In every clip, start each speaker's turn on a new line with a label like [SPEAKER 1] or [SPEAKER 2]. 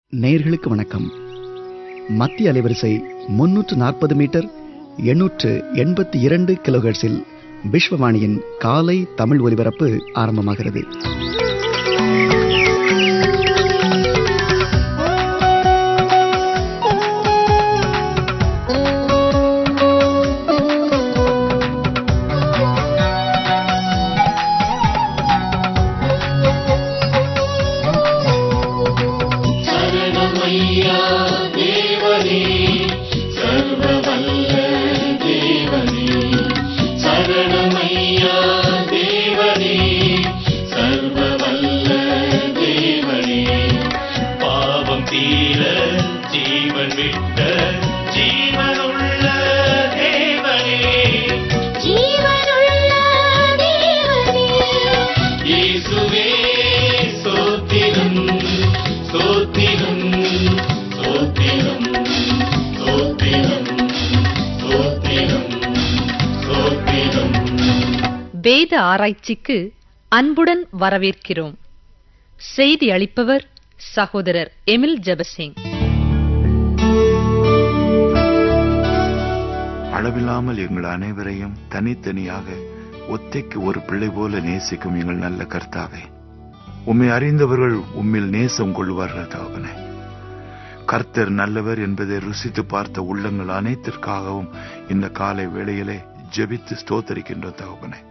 [SPEAKER 1] நேயர்களுக்கு வணக்கம் மத்திய அலைவரிசை முன்னூற்று நாற்பது மீட்டர் எண்ணூற்று எண்பத்தி இரண்டு கிலோஹெர்ட்ஸில் விஸ்வவாணியின் காலை தமிழ் ஒலிபரப்பு ஆரம்பமாகிறது
[SPEAKER 2] சரணமையா தேவனே சர்வவல்ல தேவனே சரணமையா தேவனே சர்வவல்ல தேவனே பாவம் தீர ஜீவன் விட்ட ஜீவனுள்ள தேவனே
[SPEAKER 3] ஜீவனுள்ள தேவனே
[SPEAKER 2] இயேசுவே ஸ்தோத்திரம் ஸ்தோத்திரம் ஸ்தோத்திரம் ஸ்தோத்திரம் ஸ்தோத்திரம் ஸ்தோத்திரம்
[SPEAKER 4] வேத ஆராய்ச்சிக்கு அன்புடன் வரவேற்கிறோம் செய்தி அளிப்பவர் சகோதரர் எமில் ஜெபசிங்
[SPEAKER 5] அளவில்லாமல் எங்கள் அனைவரையும் தனித்தனியாக ஒத்தைக்கு ஒரு பிள்ளை போல நேசிக்கும் எங்கள் நல்ல கர்த்தாவே உம்மை அறிந்தவர்கள் உம்மில் நேசம் கொள்வார்கள் தகவனே கர்த்தர் நல்லவர் என்பதை ருசித்து பார்த்த உள்ளங்கள் அனைத்திற்காகவும் இந்த காலை வேளையிலே ஜெபித்து ஸ்தோத்தரிக்கின்ற தகவனே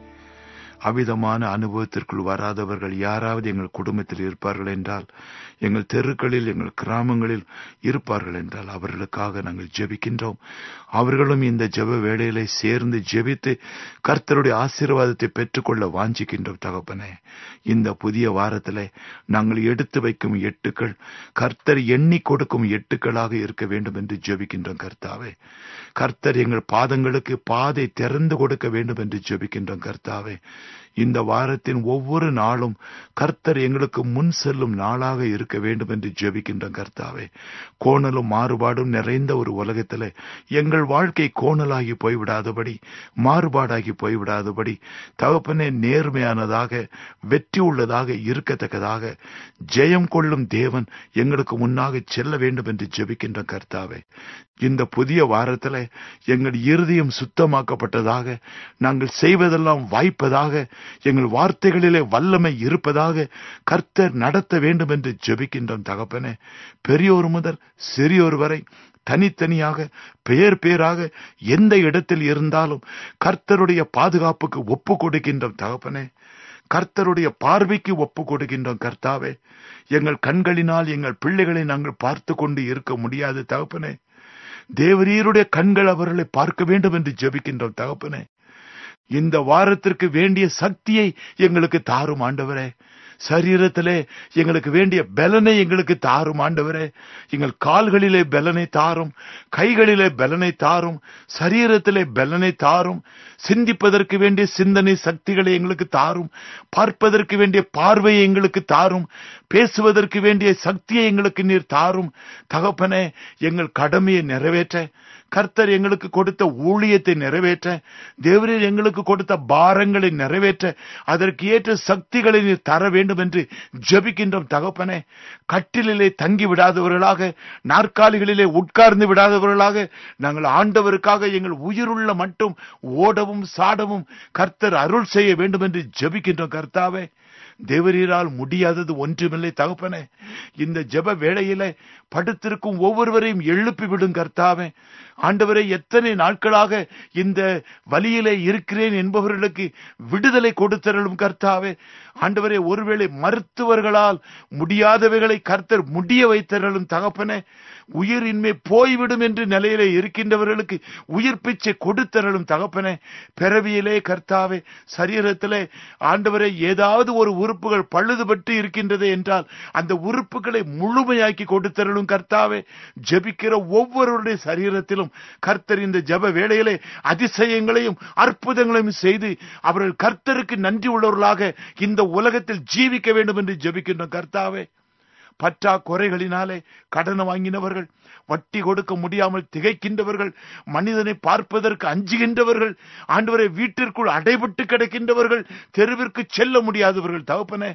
[SPEAKER 5] அவிதமான அனுபவத்திற்குள் வராதவர்கள் யாராவது எங்கள் குடும்பத்தில் இருப்பார்கள் என்றால் எங்கள் தெருக்களில் எங்கள் கிராமங்களில் இருப்பார்கள் என்றால் அவர்களுக்காக நாங்கள் ஜெபிக்கின்றோம் அவர்களும் இந்த ஜெப வேளையிலே சேர்ந்து ஜெபித்து கர்த்தருடைய ஆசீர்வாதத்தை பெற்றுக்கொள்ள வாஞ்சிக்கின்றோம் தகப்பனே இந்த புதிய வாரத்திலே நாங்கள் எடுத்து வைக்கும் எட்டுக்கள் கர்த்தர் எண்ணி கொடுக்கும் எட்டுக்களாக இருக்க வேண்டும் என்று ஜெபிக்கின்றோம் கர்த்தாவே கர்த்தர் எங்கள் பாதங்களுக்கு பாதை திறந்து கொடுக்க வேண்டும் என்று ஜெபிக்கின்றோம் கர்த்தாவே இந்த வாரத்தின் ஒவ்வொரு நாளும் கர்த்தர் எங்களுக்கு முன் செல்லும் நாளாக இருக்க வேண்டும் என்று ஜெபிக்கின்றோம் கர்த்தாவே கோணலும் மாறுபாடும் நிறைந்த ஒரு உலகத்திலே எங்கள் வாழ்க்கை கோணலாகி போய்விடாதபடி மாறுபாடாகி போய்விடாதபடி தகப்பனே நேர்மையானதாக வெற்றி உள்ளதாக இருக்கத்தக்கதாக ஜெயம் கொள்ளும் தேவன் எங்களுக்கு முன்னாக செல்ல வேண்டும் என்று ஜெபிக்கின்றோம் கர்த்தாவே இந்த புதிய வாரத்திலே எங்கள் இருதயம் சுத்தமாக்கப்பட்டதாக நாங்கள் செய்வதெல்லாம் வாய்ப்பதாக எங்கள் வார்த்தைகளிலே வல்லமை இருப்பதாக கர்த்தர் நடத்த வேண்டும் என்று ஜெபிக்கின்றோம் தகப்பனே பெரியோர் முதல் சிறியோர் வரை தனித்தனியாக பெயர் பேராக எந்த இடத்தில் இருந்தாலும் கர்த்தருடைய பாதுகாப்புக்கு ஒப்பு கொடுக்கின்றோம் தகப்பனே கர்த்தருடைய பார்வைக்கு ஒப்பு கொடுக்கின்றோம் கர்த்தாவே எங்கள் கண்களினால் எங்கள் பிள்ளைகளை நாங்கள் பார்த்து கொண்டு இருக்க முடியாது தகப்பனே தேவரீருடைய கண்கள் அவர்களை பார்க்க வேண்டும் என்று ஜெபிக்கின்றோம் தகப்பனே இந்த வாரத்திற்கு வேண்டிய சக்தியை எங்களுக்கு தாரும் ஆண்டவரே சரீரத்திலே எங்களுக்கு வேண்டிய பலனை எங்களுக்கு தாரும் ஆண்டவரே எங்கள் கால்களிலே பலனை தாரும் கைகளிலே பலனை தாரும் சரீரத்திலே பலனை தாரும் சிந்திப்பதற்கு வேண்டிய சிந்தனை சக்திகளை எங்களுக்கு தாரும் பார்ப்பதற்கு வேண்டிய பார்வையை எங்களுக்கு தாரும் பேசுவதற்கு வேண்டிய சக்தியை எங்களுக்கு நீர் தாரும் தகப்பனே எங்கள் கடமையை நிறைவேற்ற கர்த்தர் எங்களுக்கு கொடுத்த ஊழியத்தை நிறைவேற்ற தேவரீர் எங்களுக்கு கொடுத்த பாரங்களை நிறைவேற்ற அதற்கு ஏற்ற சக்திகளை நீர் தர வேண்டும் என்று ஜெபிக்கின்றோம் தகப்பனே கட்டிலிலே தங்கி விடாதவர்களாக நாற்காலிகளிலே உட்கார்ந்து விடாதவர்களாக நாங்கள் ஆண்டவருக்காக எங்கள் உயிருள்ள மட்டும் ஓடவும் சாடவும் கர்த்தர் அருள் செய்ய வேண்டும் என்று ஜெபிக்கின்றோம் கர்த்தாவே தேவரீரால் முடியாதது ஒன்றுமில்லை தகப்பனே இந்த ஜெப வேளையில படுத்திருக்கும் ஒவ்வொருவரையும் எழுப்பி விடும் கர்த்தாவே ஆண்டவரை எத்தனை நாட்களாக இந்த வழியிலே இருக்கிறேன் என்பவர்களுக்கு விடுதலை கொடுத்தருளும் கர்த்தாவே ஆண்டவரே ஒருவேளை மருத்துவர்களால் முடியாதவைகளை கர்த்தர் முடிய வைத்தருளும் தகப்பனே உயிரின்மை போய்விடும் என்று நிலையிலே இருக்கின்றவர்களுக்கு உயிர் பிச்சை கொடுத்தருளும் தகப்பனே பிறவியிலே கர்த்தாவே சரீரத்திலே ஆண்டவரை ஏதாவது ஒரு உறுப்புகள் பழுதுபட்டு இருக்கின்றது என்றால் அந்த உறுப்புகளை முழுமையாக்கி கொடுத்தருளும் கர்த்தாவே ஜெபிக்கிற ஒவ்வொருவருடைய சரீரத்திலும் கர்த்தர் இந்த ஜெப வேளையிலே அதிசயங்களையும் அற்புதங்களையும் செய்து அவர்கள் கர்த்தருக்கு நன்றி உள்ளவர்களாக இந்த உலகத்தில் ஜீவிக்க வேண்டும் என்று ஜெபிக்கின்றோம் கர்த்தாவே பற்றா குறைகளினாலே கடன் வாங்கினவர்கள் வட்டி கொடுக்க முடியாமல் திகைக்கின்றவர்கள் மனிதனை பார்ப்பதற்கு அஞ்சுகின்றவர்கள் ஆண்டவரை வீட்டிற்குள் அடைபட்டு கிடக்கின்றவர்கள் தெருவிற்கு செல்ல முடியாதவர்கள் தகப்பனே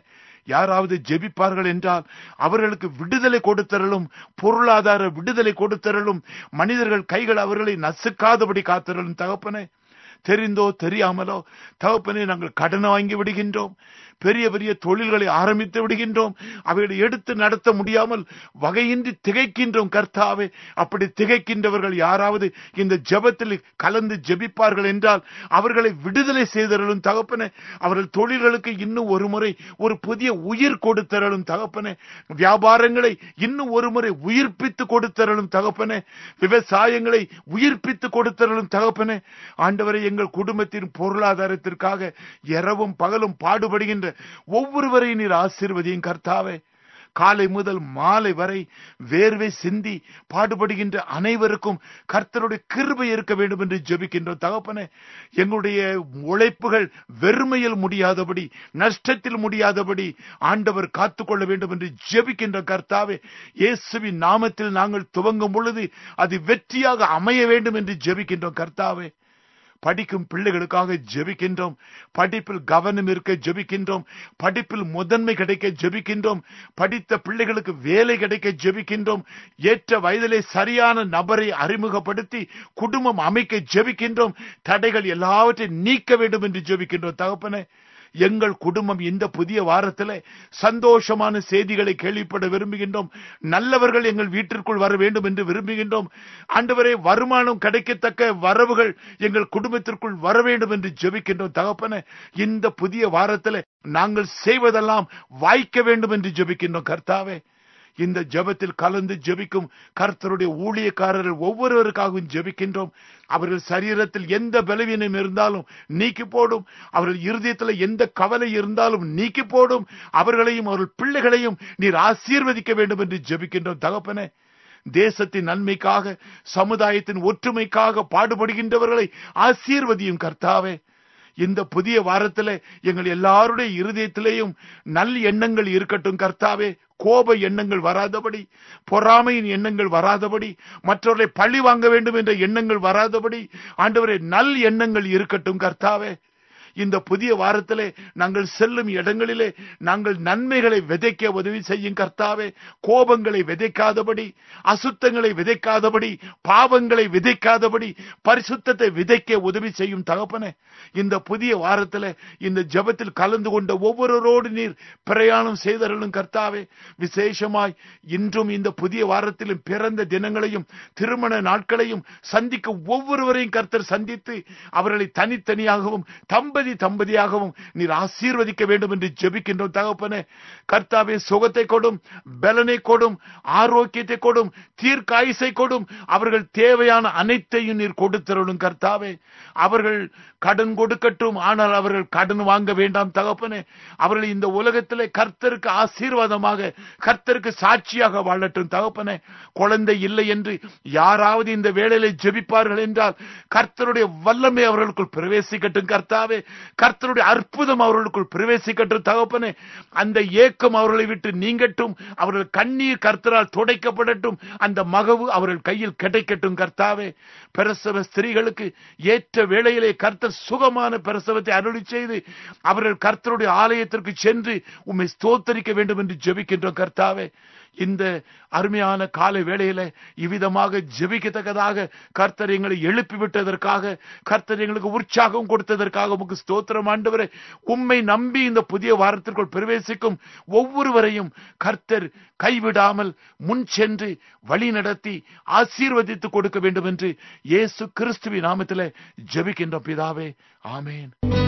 [SPEAKER 5] யாராவது ஜெபிப்பார்கள் என்றால் அவர்களுக்கு விடுதலை கொடுத்தரலும் பொருளாதார விடுதலை கொடுத்தரலும் மனிதர்கள் கைகள் அவர்களை நசுக்காதபடி காத்தரலும் தகப்பனே தெரிந்தோ தெரியாமலோ தகப்பனே நாங்கள் கடன் வாங்கி விடுகின்றோம் பெரிய பெரிய தொழில்களை ஆரம்பித்து விடுகின்றோம் அவைகளை எடுத்து நடத்த முடியாமல் வகையின்றி திகைக்கின்றோம் கர்த்தாவே அப்படி திகைக்கின்றவர்கள் யாராவது இந்த ஜெபத்தில் கலந்து ஜெபிப்பார்கள் என்றால் அவர்களை விடுதலை செய்தரலும் தகப்பனே அவர்கள் தொழில்களுக்கு இன்னும் ஒரு முறை ஒரு புதிய உயிர் கொடுத்தரலும் தகப்பனே வியாபாரங்களை இன்னும் ஒரு முறை உயிர்ப்பித்து கொடுத்தரலும் தகப்பனே விவசாயங்களை உயிர்ப்பித்து கொடுத்தரலும் தகப்பனே ஆண்டவரை எங்கள் குடும்பத்தின் பொருளாதாரத்திற்காக இரவும் பகலும் பாடுபடுகின்ற ஒவ்வொருவரையும் நீர் ஆசீர்வதியும் கர்த்தாவே காலை முதல் மாலை வரை வேர்வை சிந்தி பாடுபடுகின்ற அனைவருக்கும் கர்த்தருடைய கிருபை இருக்க வேண்டும் என்று ஜெபிக்கின்றோம் தகப்பனே எங்களுடைய உழைப்புகள் வெறுமையில் முடியாதபடி நஷ்டத்தில் முடியாதபடி ஆண்டவர் காத்துக்கொள்ள வேண்டும் என்று ஜெபிக்கின்ற கர்த்தாவே இயேசுவின் நாமத்தில் நாங்கள் துவங்கும் பொழுது அது வெற்றியாக அமைய வேண்டும் என்று ஜெபிக்கின்றோம் கர்த்தாவே படிக்கும் பிள்ளைகளுக்காக ஜெபிக்கின்றோம் படிப்பில் கவனம் இருக்க ஜெபிக்கின்றோம் படிப்பில் முதன்மை கிடைக்க ஜெபிக்கின்றோம் படித்த பிள்ளைகளுக்கு வேலை கிடைக்க ஜெபிக்கின்றோம் ஏற்ற வயதிலே சரியான நபரை அறிமுகப்படுத்தி குடும்பம் அமைக்க ஜெபிக்கின்றோம் தடைகள் எல்லாவற்றையும் நீக்க வேண்டும் என்று ஜெபிக்கின்றோம் தகப்பனே எங்கள் குடும்பம் இந்த புதிய வாரத்தில் சந்தோஷமான செய்திகளை கேள்விப்பட விரும்புகின்றோம் நல்லவர்கள் எங்கள் வீட்டிற்குள் வர வேண்டும் என்று விரும்புகின்றோம் ஆண்டவரே வருமானம் கிடைக்கத்தக்க வரவுகள் எங்கள் குடும்பத்திற்குள் வர வேண்டும் என்று ஜெபிக்கின்றோம் தகப்பன இந்த புதிய வாரத்தில் நாங்கள் செய்வதெல்லாம் வாய்க்க வேண்டும் என்று ஜெபிக்கின்றோம் கர்த்தாவே இந்த ஜெபத்தில் கலந்து ஜெபிக்கும் கர்த்தருடைய ஊழியக்காரர்கள் ஒவ்வொருவருக்காகவும் ஜெபிக்கின்றோம் அவர்கள் சரீரத்தில் எந்த பலவீனம் இருந்தாலும் நீக்கி போடும் அவர்கள் இருதயத்தில் எந்த கவலை இருந்தாலும் நீக்கி போடும் அவர்களையும் அவர்கள் பிள்ளைகளையும் நீர் ஆசீர்வதிக்க வேண்டும் என்று ஜெபிக்கின்றோம் தகப்பனே தேசத்தின் நன்மைக்காக சமுதாயத்தின் ஒற்றுமைக்காக பாடுபடுகின்றவர்களை ஆசீர்வதியும் கர்த்தாவே இந்த புதிய வாரத்துல எங்கள் எல்லாருடைய இருதயத்திலேயும் நல் எண்ணங்கள் இருக்கட்டும் கர்த்தாவே கோப எண்ணங்கள் வராதபடி பொறாமையின் எண்ணங்கள் வராதபடி மற்றவர்களை பழி வாங்க வேண்டும் என்ற எண்ணங்கள் வராதபடி ஆண்டவரே நல் எண்ணங்கள் இருக்கட்டும் கர்த்தாவே இந்த புதிய வாரத்திலே நாங்கள் செல்லும் இடங்களிலே நாங்கள் நன்மைகளை விதைக்க உதவி செய்யும் கர்த்தாவே கோபங்களை விதைக்காதபடி அசுத்தங்களை விதைக்காதபடி பாவங்களை விதைக்காதபடி பரிசுத்தத்தை விதைக்க உதவி செய்யும் தகப்பனே இந்த புதிய வாரத்திலே இந்த ஜெபத்தில் கலந்து கொண்ட ஒவ்வொருவரோடு நீர் பிரயாணம் செய்தருளும் கர்த்தாவே விசேஷமாய் இன்றும் இந்த புதிய வாரத்திலும் பிறந்த தினங்களையும் திருமண நாட்களையும் சந்திக்க ஒவ்வொருவரையும் கர்த்தர் சந்தித்து அவர்களை தனித்தனியாகவும் தம்பதி தம்பதியாகவும் நீர் ஆசீர்வதிக்க வேண்டும் என்று ஜெபிக்கின்றோம் தகப்பனே கர்த்தாவே சுகத்தை கொடும் பலனை கொடும் ஆரோக்கியத்தை கொடும் தீர்க்காயுசை கொடும் அவர்கள் தேவையான அனைத்தையும் நீர் கொடுத்தருளும் கர்த்தாவே அவர்கள் கடன் கொடுக்கட்டும் ஆனால் அவர்கள் கடன் வாங்க வேண்டாம் தகப்பனே அவர்கள் இந்த உலகத்திலே கர்த்தருக்கு ஆசீர்வாதமாக கர்த்தருக்கு சாட்சியாக வாழட்டும் தகப்பனே குழந்தை இல்லை என்று யாராவது இந்த வேளையில ஜெபிப்பார்கள் என்றால் கர்த்தருடைய வல்லமை அவர்களுக்குள் பிரவேசிக்கட்டும் கர்த்தாவே கர்த்தருடைய அற்புதம் அவர்களுக்குள் பிரவேசிக்கட்டும் தகப்பனே அந்த ஏக்கம் அவர்களை விட்டு நீங்கட்டும் அவர்கள் கண்ணீர் கர்த்தரால் துடைக்கப்படட்டும் அந்த மகவு அவர்கள் கையில் கிடைக்கட்டும் கர்த்தாவே பிரசவ ஸ்திரீகளுக்கு ஏற்ற வேளையிலே கர்த்தர் சுகமான பிரசவத்தை அருளி செய்து அவர்கள் கர்த்தருடைய ஆலயத்திற்கு சென்று உம்மை ஸ்தோத்தரிக்க வேண்டும் என்று ஜெபிக்கின்றோம் கர்த்தாவே இந்த அருமையான காலை வேளையில இவ்விதமாக ஜெபிக்கத்தக்கதாக கர்த்தர் எங்களை எழுப்பி விட்டதற்காக கர்த்தர் எங்களுக்கு உற்சாகம் கொடுத்ததற்காக உமக்கு ஸ்தோத்திரம் ஆண்டவரே உம்மை நம்பி இந்த புதிய வாரத்திற்குள் பிரவேசிக்கும் ஒவ்வொருவரையும் கர்த்தர் கைவிடாமல் முன் சென்று வழி நடத்தி ஆசீர்வதித்து கொடுக்க வேண்டும் என்று இயேசு கிறிஸ்துவின் நாமத்திலே ஜெபிக்கின்ற பிதாவே ஆமேன்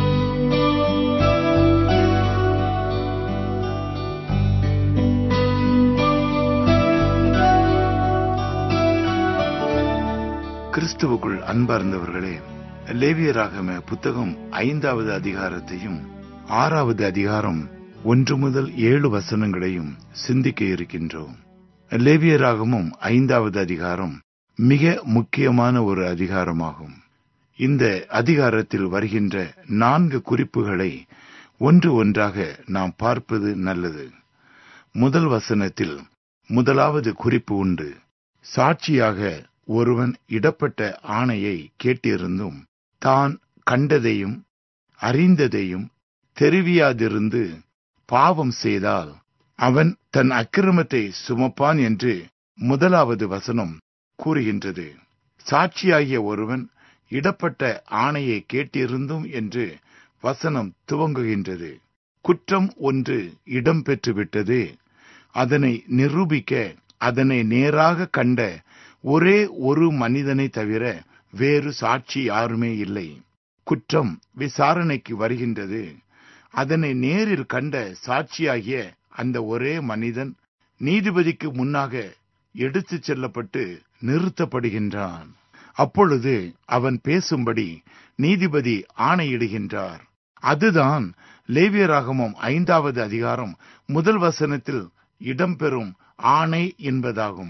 [SPEAKER 5] கிறிஸ்துவுக்குள் அன்பார்ந்தவர்களே லேவியராகம புத்தகம் ஐந்தாவது அதிகாரத்தையும் ஆறாவது அதிகாரம் ஒன்று முதல் ஏழு வசனங்களையும் சிந்திக்க இருக்கின்றோம் லேவியராகமும் ஐந்தாவது அதிகாரம் மிக முக்கியமான ஒரு அதிகாரமாகும் இந்த அதிகாரத்தில் வருகின்ற நான்கு குறிப்புகளை ஒன்று ஒன்றாக நாம் பார்ப்பது நல்லது முதல் வசனத்தில் முதலாவது குறிப்பு உண்டு சாட்சியாக ஒருவன் இடப்பட்ட ஆணையை கேட்டிருந்தும் தான் கண்டதையும் அறிந்ததையும் தெரிவியாதிருந்து பாவம் செய்தால் அவன் தன் அக்கிரமத்தை சுமப்பான் என்று முதலாவது வசனம் கூறுகின்றது சாட்சியாகிய ஒருவன் இடப்பட்ட ஆணையை கேட்டிருந்தும் என்று வசனம் துவங்குகின்றது குற்றம் ஒன்று இடம்பெற்று விட்டது அதனை நிரூபிக்க அதனை நேராக கண்ட ஒரே ஒரு மனிதனை தவிர வேறு சாட்சி யாருமே இல்லை குற்றம் விசாரணைக்கு வருகின்றது அதனை நேரில் கண்ட சாட்சியாகிய அந்த ஒரே மனிதன் நீதிபதிக்கு முன்னாக எடுத்துச் செல்லப்பட்டு நிறுத்தப்படுகின்றான் அப்பொழுது அவன் பேசும்படி நீதிபதி ஆணையிடுகின்றார் அதுதான் லேவியராகமம் ஐந்தாவது அதிகாரம் முதல் வசனத்தில் இடம்பெறும் ஆணை என்பதாகும்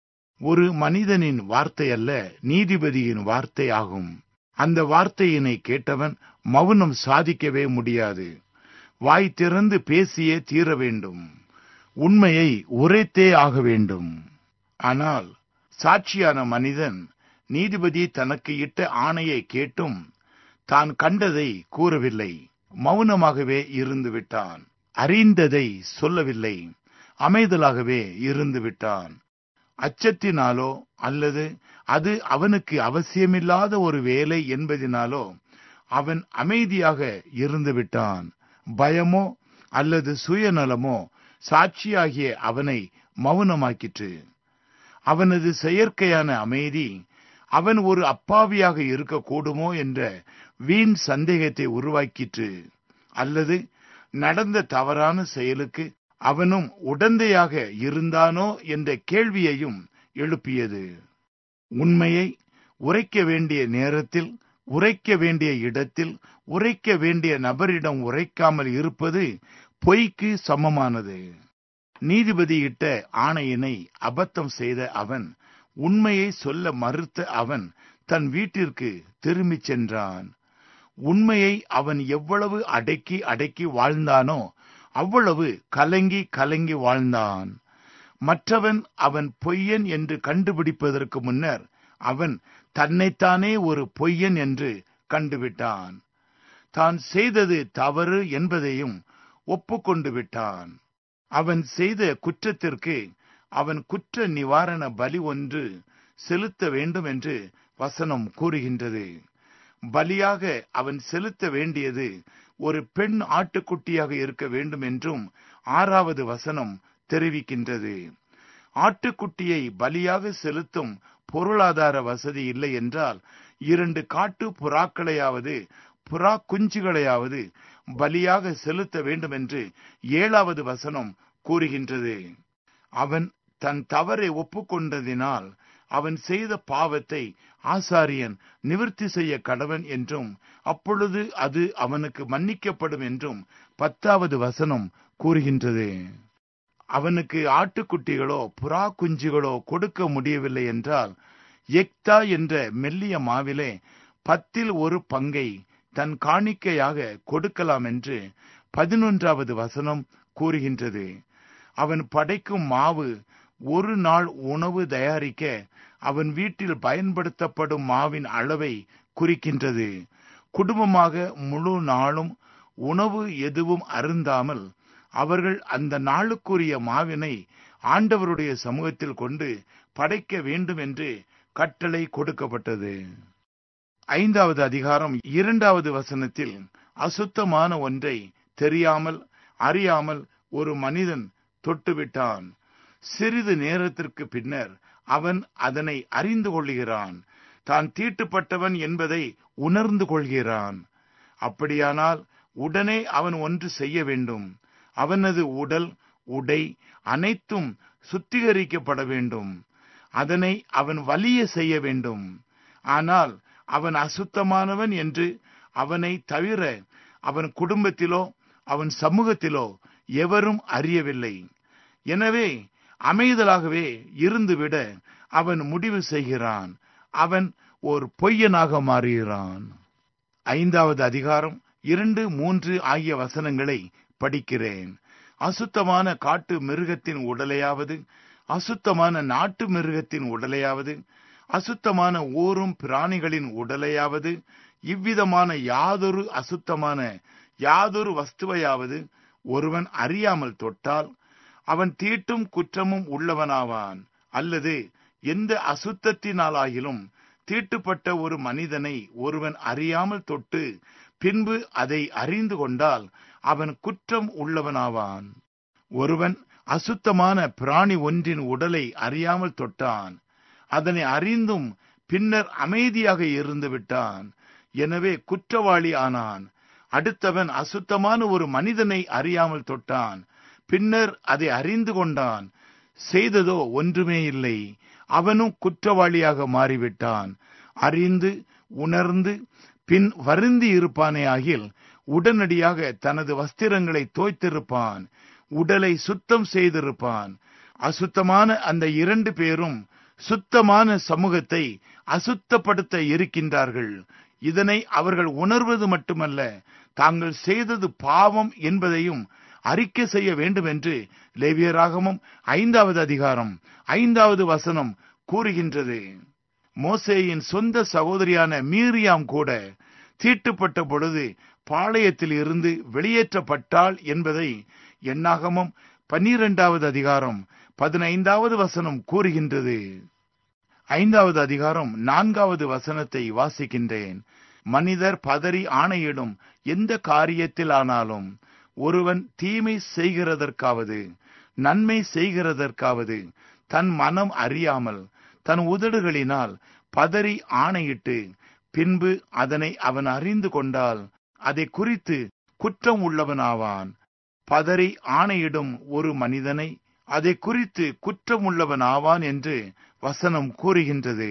[SPEAKER 5] ஒரு மனிதனின் வார்த்தை அல்ல நீதிபதியின் வார்த்தை ஆகும் அந்த வார்த்தையினை கேட்டவன் மௌனம் சாதிக்கவே முடியாது வாய் திறந்து பேசியே தீர வேண்டும் உண்மையை உரைத்தே ஆக வேண்டும் ஆனால் சாட்சியான மனிதன் நீதிபதி தனக்கு இட்ட ஆணையை கேட்டும் தான் கண்டதை கூறவில்லை மௌனமாகவே இருந்து விட்டான் அறிந்ததை சொல்லவில்லை அமைதலாகவே இருந்து விட்டான் அச்சத்தினாலோ அல்லது அது அவனுக்கு அவசியமில்லாத ஒரு வேலை என்பதினாலோ அவன் அமைதியாக இருந்து விட்டான் பயமோ அல்லது சுயநலமோ சாட்சியாகிய அவனை மௌனமாக்கிற்று அவனது செயற்கையான அமைதி அவன் ஒரு அப்பாவியாக இருக்கக்கூடுமோ என்ற வீண் சந்தேகத்தை உருவாக்கிற்று அல்லது நடந்த தவறான செயலுக்கு அவனும் உடந்தையாக இருந்தானோ என்ற கேள்வியையும் எழுப்பியது உண்மையை உரைக்க வேண்டிய நேரத்தில் உரைக்க வேண்டிய இடத்தில் உரைக்க வேண்டிய நபரிடம் உரைக்காமல் இருப்பது பொய்க்கு சமமானது நீதிபதியிட்ட ஆணையினை அபத்தம் செய்த அவன் உண்மையை சொல்ல மறுத்த அவன் தன் வீட்டிற்கு திரும்பிச் சென்றான் உண்மையை அவன் எவ்வளவு அடக்கி அடக்கி வாழ்ந்தானோ அவ்வளவு கலங்கி கலங்கி வாழ்ந்தான் மற்றவன் அவன் பொய்யன் என்று கண்டுபிடிப்பதற்கு முன்னர் அவன் தன்னைத்தானே ஒரு பொய்யன் என்று கண்டுவிட்டான் தான் செய்தது தவறு என்பதையும் ஒப்புக்கொண்டு விட்டான் அவன் செய்த குற்றத்திற்கு அவன் குற்ற நிவாரண பலி ஒன்று செலுத்த வேண்டும் என்று வசனம் கூறுகின்றது பலியாக அவன் செலுத்த வேண்டியது ஒரு பெண் ஆட்டுக்குட்டியாக இருக்க வேண்டும் என்றும் ஆறாவது வசனம் தெரிவிக்கின்றது ஆட்டுக்குட்டியை பலியாக செலுத்தும் பொருளாதார வசதி இல்லை என்றால் இரண்டு காட்டு புறாக்களையாவது புறா குஞ்சுகளையாவது பலியாக செலுத்த வேண்டும் என்று ஏழாவது வசனம் கூறுகின்றது அவன் தன் தவறை ஒப்புக்கொண்டதினால் அவன் செய்த பாவத்தை ஆசாரியன் நிவர்த்தி செய்ய கடவன் என்றும் அப்பொழுது அது அவனுக்கு மன்னிக்கப்படும் என்றும் பத்தாவது வசனம் கூறுகின்றது அவனுக்கு ஆட்டுக்குட்டிகளோ புறா குஞ்சுகளோ கொடுக்க முடியவில்லை என்றால் எக்தா என்ற மெல்லிய மாவிலே பத்தில் ஒரு பங்கை தன் காணிக்கையாக கொடுக்கலாம் என்று பதினொன்றாவது வசனம் கூறுகின்றது அவன் படைக்கும் மாவு ஒரு நாள் உணவு தயாரிக்க அவன் வீட்டில் பயன்படுத்தப்படும் மாவின் அளவை குறிக்கின்றது குடும்பமாக முழு நாளும் உணவு எதுவும் அருந்தாமல் அவர்கள் அந்த நாளுக்குரிய மாவினை ஆண்டவருடைய சமூகத்தில் கொண்டு படைக்க வேண்டும் என்று கட்டளை கொடுக்கப்பட்டது ஐந்தாவது அதிகாரம் இரண்டாவது வசனத்தில் அசுத்தமான ஒன்றை தெரியாமல் அறியாமல் ஒரு மனிதன் தொட்டுவிட்டான் சிறிது நேரத்திற்கு பின்னர் அவன் அதனை அறிந்து கொள்கிறான் தான் தீட்டுப்பட்டவன் என்பதை உணர்ந்து கொள்கிறான் அப்படியானால் உடனே அவன் ஒன்று செய்ய வேண்டும் அவனது உடல் உடை அனைத்தும் சுத்திகரிக்கப்பட வேண்டும் அதனை அவன் வலிய செய்ய வேண்டும் ஆனால் அவன் அசுத்தமானவன் என்று அவனை தவிர அவன் குடும்பத்திலோ அவன் சமூகத்திலோ எவரும் அறியவில்லை எனவே அமைதலாகவே இருந்துவிட அவன் முடிவு செய்கிறான் அவன் ஒரு பொய்யனாக மாறுகிறான் ஐந்தாவது அதிகாரம் இரண்டு மூன்று ஆகிய வசனங்களை படிக்கிறேன் அசுத்தமான காட்டு மிருகத்தின் உடலையாவது அசுத்தமான நாட்டு மிருகத்தின் உடலையாவது அசுத்தமான ஊரும் பிராணிகளின் உடலையாவது இவ்விதமான யாதொரு அசுத்தமான யாதொரு வஸ்துவையாவது ஒருவன் அறியாமல் தொட்டால் அவன் தீட்டும் குற்றமும் உள்ளவனாவான் அல்லது எந்த அசுத்தத்தினாலாகிலும் தீட்டுப்பட்ட ஒரு மனிதனை ஒருவன் அறியாமல் தொட்டு பின்பு அதை அறிந்து கொண்டால் அவன் குற்றம் உள்ளவனாவான் ஒருவன் அசுத்தமான பிராணி ஒன்றின் உடலை அறியாமல் தொட்டான் அதனை அறிந்தும் பின்னர் அமைதியாக இருந்து விட்டான் எனவே குற்றவாளி ஆனான் அடுத்தவன் அசுத்தமான ஒரு மனிதனை அறியாமல் தொட்டான் பின்னர் அதை அறிந்து கொண்டான் செய்ததோ ஒன்றுமே இல்லை அவனும் குற்றவாளியாக மாறிவிட்டான் அறிந்து உணர்ந்து பின் வருந்தி இருப்பானே ஆகில் உடனடியாக தனது வஸ்திரங்களை தோய்த்திருப்பான் உடலை சுத்தம் செய்திருப்பான் அசுத்தமான அந்த இரண்டு பேரும் சுத்தமான சமூகத்தை அசுத்தப்படுத்த இருக்கின்றார்கள் இதனை அவர்கள் உணர்வது மட்டுமல்ல தாங்கள் செய்தது பாவம் என்பதையும் அறிக்கை செய்ய வேண்டும் என்று லேவியராகமும் ஐந்தாவது அதிகாரம் ஐந்தாவது வசனம் கூறுகின்றது மோசேயின் சொந்த சகோதரியான மீரியாம் கூட தீட்டுப்பட்ட பொழுது பாளையத்தில் இருந்து வெளியேற்றப்பட்டாள் என்பதை எண்ணாகமும் பன்னிரெண்டாவது அதிகாரம் பதினைந்தாவது வசனம் கூறுகின்றது ஐந்தாவது அதிகாரம் நான்காவது வசனத்தை வாசிக்கின்றேன் மனிதர் பதறி ஆணையிடும் எந்த காரியத்தில் ஆனாலும் ஒருவன் தீமை செய்கிறதற்காவது நன்மை செய்கிறதற்காவது தன் மனம் அறியாமல் தன் உதடுகளினால் பதறி ஆணையிட்டு பின்பு அதனை அவன் அறிந்து கொண்டால் அதை குறித்து குற்றம் உள்ளவனாவான் பதறி ஆணையிடும் ஒரு மனிதனை அதை குறித்து குற்றம் உள்ளவனாவான் என்று வசனம் கூறுகின்றது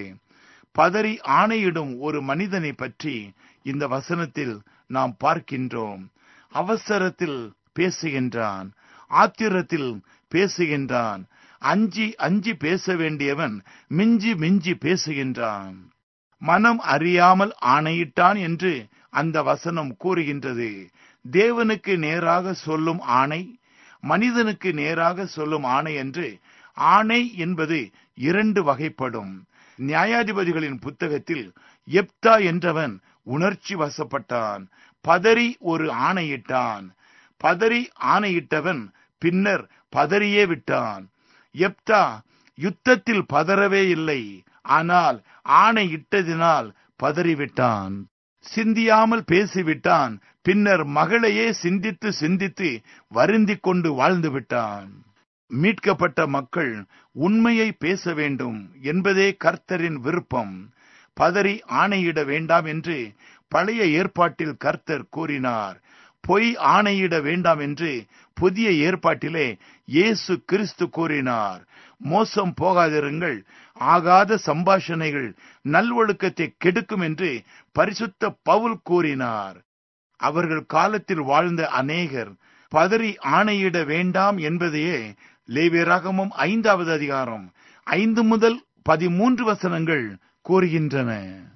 [SPEAKER 5] பதறி ஆணையிடும் ஒரு மனிதனை பற்றி இந்த வசனத்தில் நாம் பார்க்கின்றோம் அவசரத்தில் பேசுகின்றான் ஆத்திரத்தில் பேசுகின்றான் அஞ்சி அஞ்சி பேச வேண்டியவன் மிஞ்சி மிஞ்சி பேசுகின்றான் மனம் அறியாமல் ஆணையிட்டான் என்று அந்த வசனம் கூறுகின்றது தேவனுக்கு நேராக சொல்லும் ஆணை மனிதனுக்கு நேராக சொல்லும் ஆணை என்று ஆணை என்பது இரண்டு வகைப்படும் நியாயாதிபதிகளின் புத்தகத்தில் எப்தா என்றவன் உணர்ச்சி வசப்பட்டான் பதறி ஒரு ஆணையிட்டான் பதறி ஆணையிட்டவன் பின்னர் பதறியே விட்டான் எப்தா யுத்தத்தில் பதறவே இல்லை ஆனால் ஆணையிட்டதினால் பதறிவிட்டான் சிந்தியாமல் பேசிவிட்டான் பின்னர் மகளையே சிந்தித்து சிந்தித்து வருந்திக் கொண்டு வாழ்ந்து விட்டான் மீட்கப்பட்ட மக்கள் உண்மையை பேச வேண்டும் என்பதே கர்த்தரின் விருப்பம் பதறி ஆணையிட வேண்டாம் என்று பழைய ஏற்பாட்டில் கர்த்தர் கூறினார் பொய் ஆணையிட வேண்டாம் என்று புதிய ஏற்பாட்டிலே இயேசு கிறிஸ்து கூறினார் மோசம் போகாதிருங்கள் ஆகாத சம்பாஷணைகள் நல்வொழுக்கத்தை கெடுக்கும் என்று பரிசுத்த பவுல் கூறினார் அவர்கள் காலத்தில் வாழ்ந்த அநேகர் பதறி ஆணையிட வேண்டாம் என்பதையே லேவியராகமும் ஐந்தாவது அதிகாரம் ஐந்து முதல் பதிமூன்று வசனங்கள் கூறுகின்றன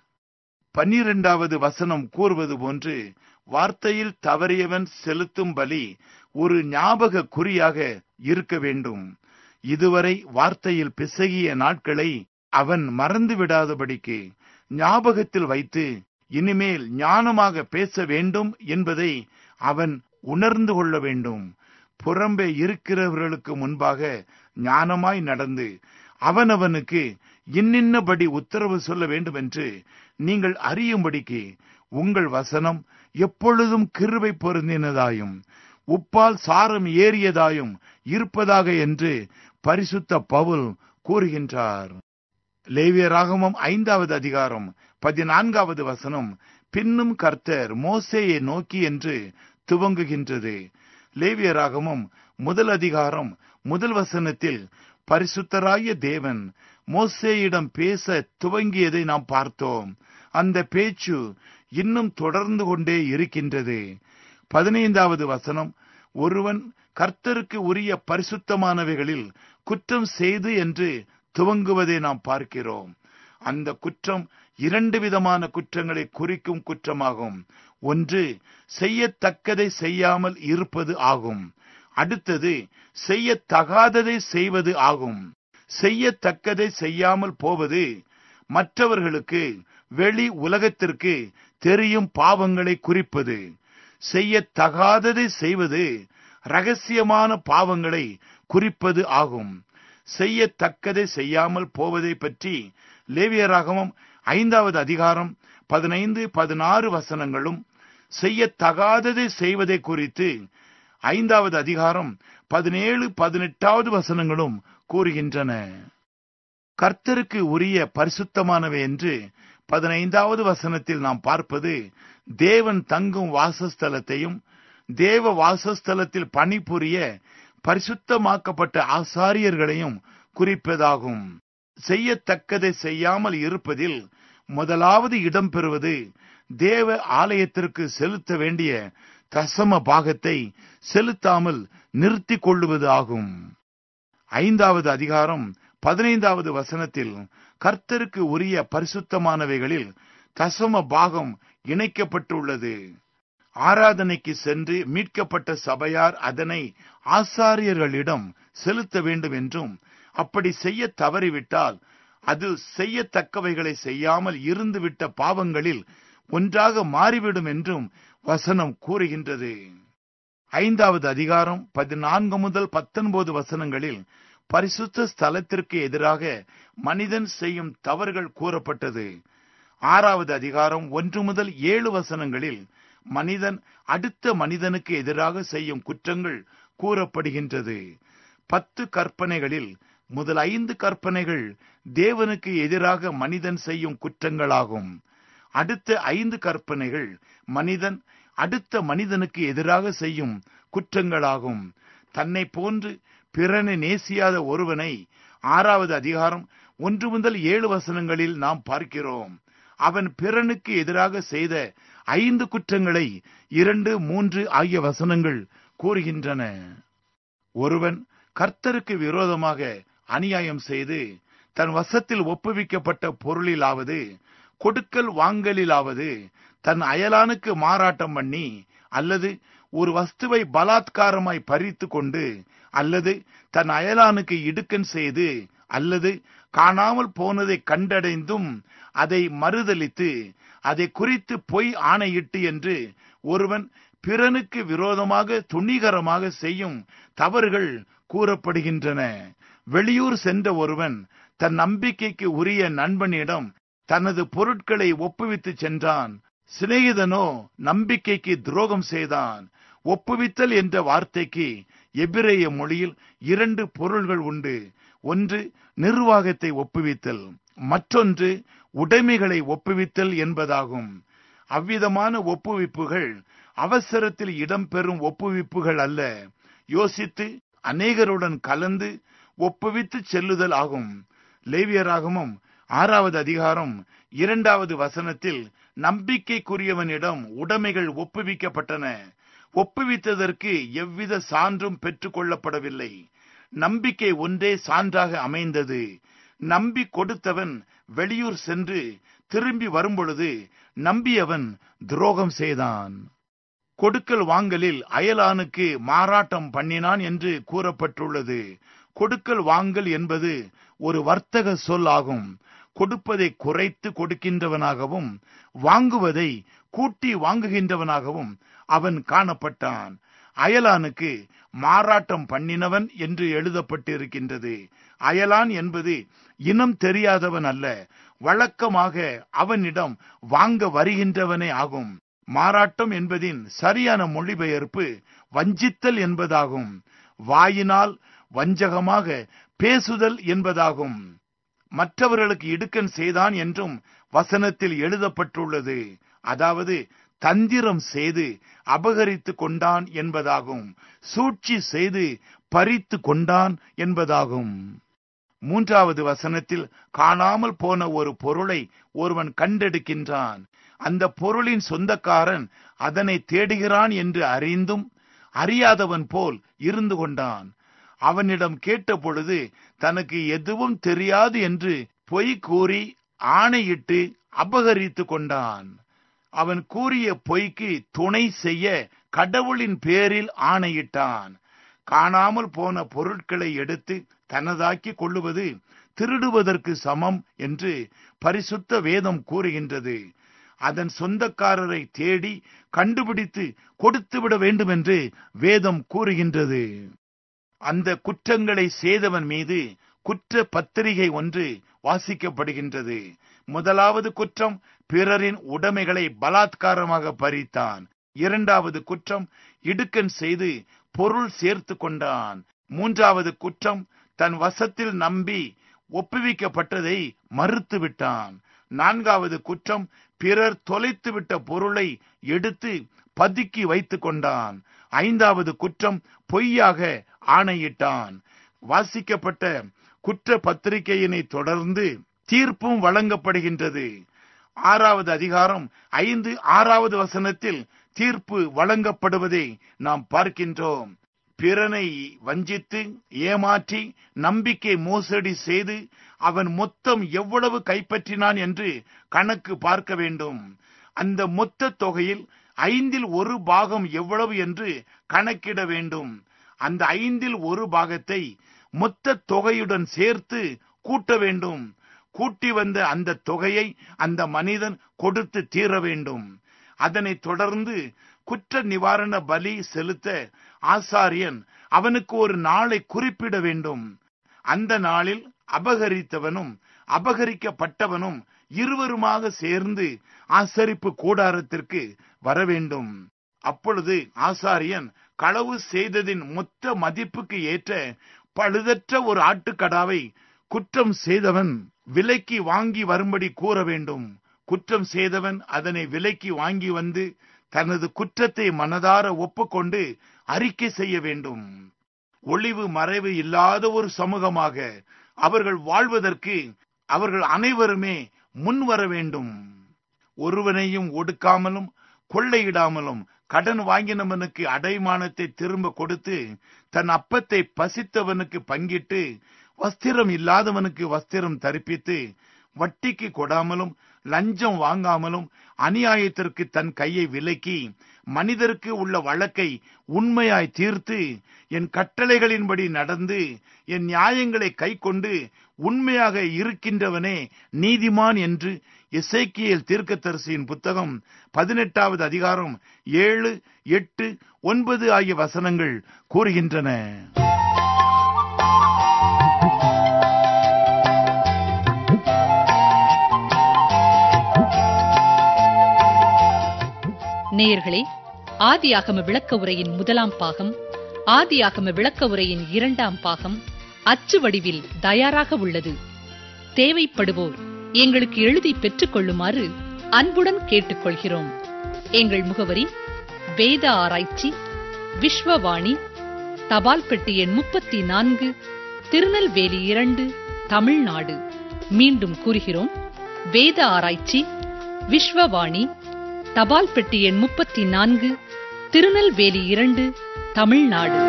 [SPEAKER 5] பன்னிரெண்டாவது வசனம் கூறுவது போன்று வார்த்தையில் தவறியவன் செலுத்தும் பலி ஒரு ஞாபக குறியாக இருக்க வேண்டும் இதுவரை வார்த்தையில் பிசகிய நாட்களை அவன் மறந்து விடாதபடிக்கு ஞாபகத்தில் வைத்து இனிமேல் ஞானமாக பேச வேண்டும் என்பதை அவன் உணர்ந்து கொள்ள வேண்டும் புறம்பே இருக்கிறவர்களுக்கு முன்பாக ஞானமாய் நடந்து அவனவனுக்கு இன்னின்னபடி உத்தரவு சொல்ல வேண்டும் என்று நீங்கள் அறியும்படிக்கு உங்கள் வசனம் எப்பொழுதும் கிருபை பொருந்தினதாயும் உப்பால் சாரம் ஏறியதாயும் இருப்பதாக என்று பரிசுத்த பவுல் கூறுகின்றார் லேவியராகமம் ஐந்தாவது அதிகாரம் பதினான்காவது வசனம் பின்னும் கர்த்தர் மோசேயை நோக்கி என்று துவங்குகின்றது லேவியராகமும் முதல் அதிகாரம் முதல் வசனத்தில் பரிசுத்தராய தேவன் மோசேயிடம் பேச துவங்கியதை நாம் பார்த்தோம் அந்த பேச்சு இன்னும் தொடர்ந்து கொண்டே இருக்கின்றது பதினைந்தாவது வசனம் ஒருவன் கர்த்தருக்கு உரிய பரிசுத்தமானவைகளில் குற்றம் செய்து என்று துவங்குவதை நாம் பார்க்கிறோம் அந்த குற்றம் இரண்டு விதமான குற்றங்களை குறிக்கும் குற்றமாகும் ஒன்று செய்யத்தக்கதை செய்யாமல் இருப்பது ஆகும் அடுத்தது செய்யத்தகாததை செய்வது ஆகும் செய்யத்தக்கதை செய்யாமல் போவது மற்றவர்களுக்கு வெளி உலகத்திற்கு தெரியும் பாவங்களை குறிப்பது செய்யத்தகாததை செய்வது ரகசியமான பாவங்களை குறிப்பது ஆகும் செய்யத்தக்கதை செய்யாமல் போவதை பற்றி லேவியராகமம் ஐந்தாவது அதிகாரம் பதினைந்து பதினாறு வசனங்களும் செய்யத்தகாததை செய்வதை குறித்து ஐந்தாவது அதிகாரம் பதினேழு பதினெட்டாவது வசனங்களும் கூறுகின்றன கர்த்தருக்கு உரிய பரிசுத்தமானவை என்று பதினைந்தாவது வசனத்தில் நாம் பார்ப்பது தேவன் தங்கும் வாசஸ்தலத்தையும் தேவ வாசஸ்தலத்தில் பணிபுரிய பரிசுத்தமாக்கப்பட்ட ஆசாரியர்களையும் குறிப்பதாகும் செய்யத்தக்கதை செய்யாமல் இருப்பதில் முதலாவது இடம் பெறுவது தேவ ஆலயத்திற்கு செலுத்த வேண்டிய தசம பாகத்தை செலுத்தாமல் நிறுத்திக் கொள்ளுவது ஆகும் ஐந்தாவது அதிகாரம் பதினைந்தாவது வசனத்தில் கர்த்தருக்கு உரிய பரிசுத்தமானவைகளில் தசம பாகம் இணைக்கப்பட்டுள்ளது ஆராதனைக்கு சென்று மீட்கப்பட்ட சபையார் அதனை ஆசாரியர்களிடம் செலுத்த வேண்டும் என்றும் அப்படி செய்ய தவறிவிட்டால் அது செய்யத்தக்கவைகளை செய்யாமல் இருந்துவிட்ட பாவங்களில் ஒன்றாக மாறிவிடும் என்றும் வசனம் கூறுகின்றது ஐந்தாவது அதிகாரம் பதினான்கு முதல் பத்தொன்பது வசனங்களில் பரிசுத்த ஸ்தலத்திற்கு எதிராக மனிதன் செய்யும் தவறுகள் கூறப்பட்டது ஆறாவது அதிகாரம் ஒன்று முதல் ஏழு வசனங்களில் மனிதன் அடுத்த மனிதனுக்கு எதிராக செய்யும் குற்றங்கள் கூறப்படுகின்றது பத்து கற்பனைகளில் முதல் ஐந்து கற்பனைகள் தேவனுக்கு எதிராக மனிதன் செய்யும் குற்றங்களாகும் அடுத்த ஐந்து கற்பனைகள் மனிதன் அடுத்த மனிதனுக்கு எதிராக செய்யும் குற்றங்களாகும் தன்னை போன்று பிறனை நேசியாத ஒருவனை ஆறாவது அதிகாரம் ஒன்று முதல் ஏழு வசனங்களில் நாம் பார்க்கிறோம் அவன் பிறனுக்கு எதிராக செய்த ஐந்து குற்றங்களை இரண்டு மூன்று ஆகிய வசனங்கள் கூறுகின்றன ஒருவன் கர்த்தருக்கு விரோதமாக அநியாயம் செய்து தன் வசத்தில் ஒப்புவிக்கப்பட்ட பொருளிலாவது கொடுக்கல் வாங்கலிலாவது தன் அயலானுக்கு மாறாட்டம் பண்ணி அல்லது ஒரு வஸ்துவை பலாத்காரமாய் பறித்து கொண்டு அல்லது தன் அயலானுக்கு இடுக்கன் செய்து அல்லது காணாமல் போனதை கண்டடைந்தும் அதை மறுதலித்து அதை குறித்து பொய் ஆணையிட்டு என்று ஒருவன் பிறனுக்கு விரோதமாக துணிகரமாக செய்யும் தவறுகள் கூறப்படுகின்றன வெளியூர் சென்ற ஒருவன் தன் நம்பிக்கைக்கு உரிய நண்பனிடம் தனது பொருட்களை ஒப்புவித்து சென்றான் சிநேகிதனோ நம்பிக்கைக்கு துரோகம் செய்தான் ஒப்புவித்தல் என்ற வார்த்தைக்கு எபிரேய மொழியில் இரண்டு பொருள்கள் உண்டு ஒன்று நிர்வாகத்தை ஒப்புவித்தல் மற்றொன்று உடைமைகளை ஒப்புவித்தல் என்பதாகும் அவ்விதமான ஒப்புவிப்புகள் அவசரத்தில் இடம்பெறும் ஒப்புவிப்புகள் அல்ல யோசித்து அநேகருடன் கலந்து ஒப்புவித்து செல்லுதல் ஆகும் லேவியராகமும் ஆறாவது அதிகாரம் இரண்டாவது வசனத்தில் நம்பிக்கைக்குரியவனிடம் உடைமைகள் ஒப்புவிக்கப்பட்டன ஒப்புவித்ததற்கு எவ்வித சான்றும் பெற்றுக் கொள்ளப்படவில்லை நம்பிக்கை ஒன்றே சான்றாக அமைந்தது நம்பி கொடுத்தவன் வெளியூர் சென்று திரும்பி வரும்பொழுது நம்பியவன் துரோகம் செய்தான் கொடுக்கல் வாங்கலில் அயலானுக்கு மாறாட்டம் பண்ணினான் என்று கூறப்பட்டுள்ளது கொடுக்கல் வாங்கல் என்பது ஒரு வர்த்தக சொல் ஆகும் கொடுப்பதை குறைத்து கொடுக்கின்றவனாகவும் வாங்குவதை கூட்டி வாங்குகின்றவனாகவும் அவன் காணப்பட்டான் அயலானுக்கு மாறாட்டம் பண்ணினவன் என்று எழுதப்பட்டிருக்கின்றது அயலான் என்பது இனம் தெரியாதவன் அல்ல வழக்கமாக அவனிடம் வாங்க வருகின்றவனே ஆகும் மாறாட்டம் என்பதின் சரியான மொழிபெயர்ப்பு வஞ்சித்தல் என்பதாகும் வாயினால் வஞ்சகமாக பேசுதல் என்பதாகும் மற்றவர்களுக்கு இடுக்கன் செய்தான் என்றும் வசனத்தில் எழுதப்பட்டுள்ளது அதாவது தந்திரம் செய்து அபகரித்து கொண்டான் என்பதாகும் சூழ்ச்சி செய்து பறித்து கொண்டான் என்பதாகும் மூன்றாவது வசனத்தில் காணாமல் போன ஒரு பொருளை ஒருவன் கண்டெடுக்கின்றான் அந்த பொருளின் சொந்தக்காரன் அதனை தேடுகிறான் என்று அறிந்தும் அறியாதவன் போல் இருந்து கொண்டான் அவனிடம் கேட்ட பொழுது தனக்கு எதுவும் தெரியாது என்று பொய் கூறி ஆணையிட்டு அபகரித்து கொண்டான் அவன் கூறிய பொய்க்கு துணை செய்ய கடவுளின் பேரில் ஆணையிட்டான் காணாமல் போன பொருட்களை எடுத்து தனதாக்கி கொள்ளுவது திருடுவதற்கு சமம் என்று பரிசுத்த வேதம் கூறுகின்றது அதன் சொந்தக்காரரை தேடி கண்டுபிடித்து கொடுத்துவிட வேண்டும் என்று வேதம் கூறுகின்றது அந்த குற்றங்களை செய்தவன் மீது குற்ற பத்திரிகை ஒன்று வாசிக்கப்படுகின்றது முதலாவது குற்றம் பிறரின் உடைமைகளை பலாத்காரமாக பறித்தான் இரண்டாவது குற்றம் இடுக்கன் செய்து பொருள் சேர்த்து கொண்டான் மூன்றாவது குற்றம் தன் வசத்தில் நம்பி ஒப்புவிக்கப்பட்டதை மறுத்து விட்டான் நான்காவது குற்றம் பிறர் தொலைத்துவிட்ட பொருளை எடுத்து பதுக்கி வைத்துக் கொண்டான் ஐந்தாவது குற்றம் பொய்யாக ஆணையிட்டான் வாசிக்கப்பட்ட குற்ற பத்திரிகையினை தொடர்ந்து தீர்ப்பும் வழங்கப்படுகின்றது ஆறாவது அதிகாரம் ஐந்து ஆறாவது வசனத்தில் தீர்ப்பு வழங்கப்படுவதை நாம் பார்க்கின்றோம் பிறனை வஞ்சித்து ஏமாற்றி நம்பிக்கை மோசடி செய்து அவன் மொத்தம் எவ்வளவு கைப்பற்றினான் என்று கணக்கு பார்க்க வேண்டும் அந்த மொத்த தொகையில் ஐந்தில் ஒரு பாகம் எவ்வளவு என்று கணக்கிட வேண்டும் அந்த ஐந்தில் ஒரு பாகத்தை மொத்த தொகையுடன் சேர்த்து கூட்ட வேண்டும் கூட்டி வந்த அந்த தொகையை அந்த மனிதன் கொடுத்து தீர வேண்டும் அதனைத் தொடர்ந்து குற்ற நிவாரண பலி செலுத்த ஆசாரியன் அவனுக்கு ஒரு நாளை குறிப்பிட வேண்டும் அந்த நாளில் அபகரித்தவனும் அபகரிக்கப்பட்டவனும் இருவருமாக சேர்ந்து ஆசரிப்பு கூடாரத்திற்கு வர வேண்டும் அப்பொழுது ஆசாரியன் களவு செய்ததின் மொத்த மதிப்புக்கு ஏற்ற பழுதற்ற ஒரு ஆட்டுக்கடாவை குற்றம் செய்தவன் விலைக்கு வாங்கி வரும்படி கூற வேண்டும் குற்றம் செய்தவன் அதனை விலைக்கு வாங்கி வந்து தனது குற்றத்தை மனதார ஒப்புக்கொண்டு அறிக்கை செய்ய வேண்டும் ஒளிவு மறைவு இல்லாத ஒரு சமூகமாக அவர்கள் வாழ்வதற்கு அவர்கள் அனைவருமே முன் வர வேண்டும் ஒருவனையும் ஒடுக்காமலும் கொள்ளையிடாமலும் கடன் வாங்கினவனுக்கு அடைமானத்தை திரும்ப கொடுத்து தன் அப்பத்தை பசித்தவனுக்கு பங்கிட்டு வஸ்திரம் இல்லாதவனுக்கு வஸ்திரம் தரிப்பித்து வட்டிக்கு கொடாமலும் லஞ்சம் வாங்காமலும் அநியாயத்திற்கு தன் கையை விலக்கி மனிதருக்கு உள்ள வழக்கை உண்மையாய் தீர்த்து என் கட்டளைகளின்படி நடந்து என் நியாயங்களை கைக்கொண்டு உண்மையாக இருக்கின்றவனே நீதிமான் என்று எசேக்கியேல் தீர்க்கதரிசியின் புத்தகம் பதினெட்டாவது அதிகாரம் ஏழு எட்டு ஒன்பது ஆகிய வசனங்கள் கூறுகின்றன
[SPEAKER 4] நேயர்களே ஆதியாகம விளக்க உரையின் முதலாம் பாகம் ஆதியாகம விளக்க உரையின் இரண்டாம் பாகம் அச்சு வடிவில் தயாராக உள்ளது தேவைப்படுவோர் எங்களுக்கு எழுதி பெற்றுக் கொள்ளுமாறு அன்புடன் கேட்டுக்கொள்கிறோம் எங்கள் முகவரி வேத ஆராய்ச்சி விஸ்வவாணி தபால் பெட்டி எண் முப்பத்தி நான்கு திருநெல்வேலி இரண்டு தமிழ்நாடு மீண்டும் கூறுகிறோம் வேத ஆராய்ச்சி விஸ்வவாணி தபால் பெட்டி எண் முப்பத்தி நான்கு திருநெல்வேலி இரண்டு தமிழ்நாடு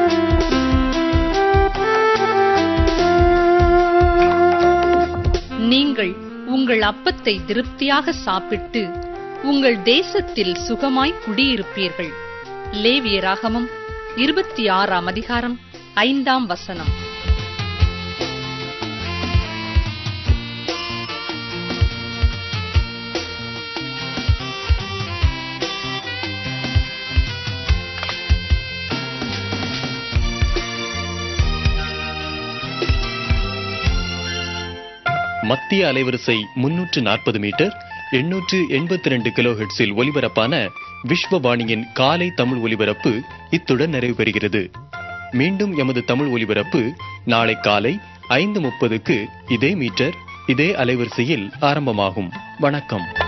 [SPEAKER 4] நீங்கள் உங்கள் அப்பத்தை திருப்தியாக சாப்பிட்டு உங்கள் தேசத்தில் சுகமாய் குடியிருப்பீர்கள் லேவியராகமம் இருபத்தி ஆறாம் அதிகாரம் ஐந்தாம் வசனம்
[SPEAKER 6] மத்திய அலைவரிசை முன்னூற்று நாற்பது மீட்டர் எண்ணூற்று எண்பத்தி ரெண்டு கிலோஹெட்ஸில் ஒலிபரப்பான விஸ்வவாணியின் காலை தமிழ் ஒலிபரப்பு இத்துடன் நிறைவு பெறுகிறது மீண்டும் எமது தமிழ் ஒலிபரப்பு நாளை காலை ஐந்து முப்பதுக்கு இதே மீட்டர் இதே அலைவரிசையில் ஆரம்பமாகும் வணக்கம்